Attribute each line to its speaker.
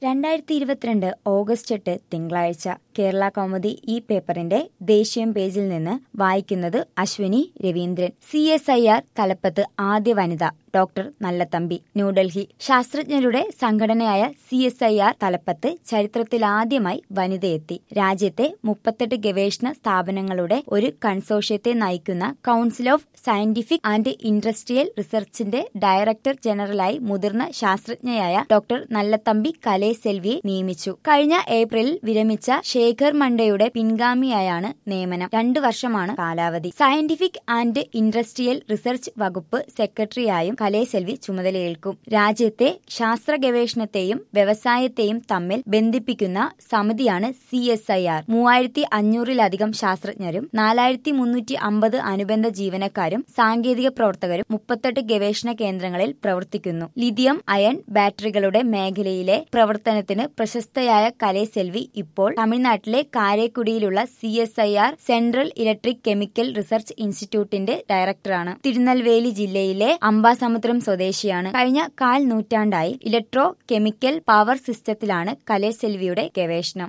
Speaker 1: രണ്ടായിരത്തി ഇരുപത്തിരണ്ട് ഓഗസ്റ്റ് എട്ട് തിങ്കളാഴ്ച കേരള കൗമുദി ഈ പേപ്പറിന്റെ ദേശീയം പേജിൽ നിന്ന് വായിക്കുന്നത് Ashwini Raveendran C S I R തലപ്പത്ത് ആദ്യ വനിത ഡോക്ടർ നല്ലത്തമ്പി ന്യൂഡൽഹി ശാസ്ത്രജ്ഞരുടെ സംഘടനയായ സി എസ് ഐ ആർ തലപ്പത്ത് ചരിത്രത്തിലാദ്യമായി വനിതയെത്തി രാജ്യത്തെ മുപ്പത്തെട്ട് ഗവേഷണ സ്ഥാപനങ്ങളുടെ ഒരു കൺസോർഷ്യത്തെ നയിക്കുന്ന council of scientific and industrial റിസർച്ചിന്റെ ഡയറക്ടർ ജനറലായി മുതിർന്ന ശാസ്ത്രജ്ഞയായ ഡോക്ടർ നല്ലത്തമ്പി കലെ സെൽവിയെ നിയമിച്ചു കഴിഞ്ഞ ഏപ്രിലിൽ വിരമിച്ച ശേഖർ മണ്ടയുടെ പിൻഗാമിയായാണ് നിയമനം രണ്ടു വർഷമാണ് കാലാവധി സയന്റിഫിക് ആൻഡ് ഇൻഡസ്ട്രിയൽ റിസർച്ച് വകുപ്പ് സെക്രട്ടറിയായും കലെ സെൽവി ചുമതലയേൽക്കും രാജ്യത്തെ ശാസ്ത്ര ഗവേഷണത്തെയും വ്യവസായത്തെയും തമ്മിൽ ബന്ധിപ്പിക്കുന്ന സമിതിയാണ് സി എസ് ഐ ആർ മൂവായിരത്തി അഞ്ഞൂറിലധികം ശാസ്ത്രജ്ഞരും നാലായിരത്തി മുന്നൂറ്റി അമ്പത് അനുബന്ധ ജീവനക്കാരും സാങ്കേതിക പ്രവർത്തകരും മുപ്പത്തെട്ട് ഗവേഷണ കേന്ദ്രങ്ങളിൽ പ്രവർത്തിക്കുന്നു ലിഥിയം അയൺ ബാറ്ററികളുടെ മേഖലയിലെ പ്രവർത്തനത്തിന് പ്രശസ്തയായ കലെ സെൽവി ഇപ്പോൾ തമിഴ്നാട്ടിലെ കാരേക്കുടിയിലുള്ള C S I R central electric chemical research ഇൻസ്റ്റിറ്റ്യൂട്ടിന്റെ ഡയറക്ടറാണ് തിരുനെൽവേലി ജില്ലയിലെ അംബാസമുദ്രം സ്വദേശിയാണ് കഴിഞ്ഞ കാൽ നൂറ്റാണ്ടായി ഇലക്ട്രോ കെമിക്കൽ പവർ സിസ്റ്റത്തിലാണ് കലെ സെൽവിയുടെ ഗവേഷണം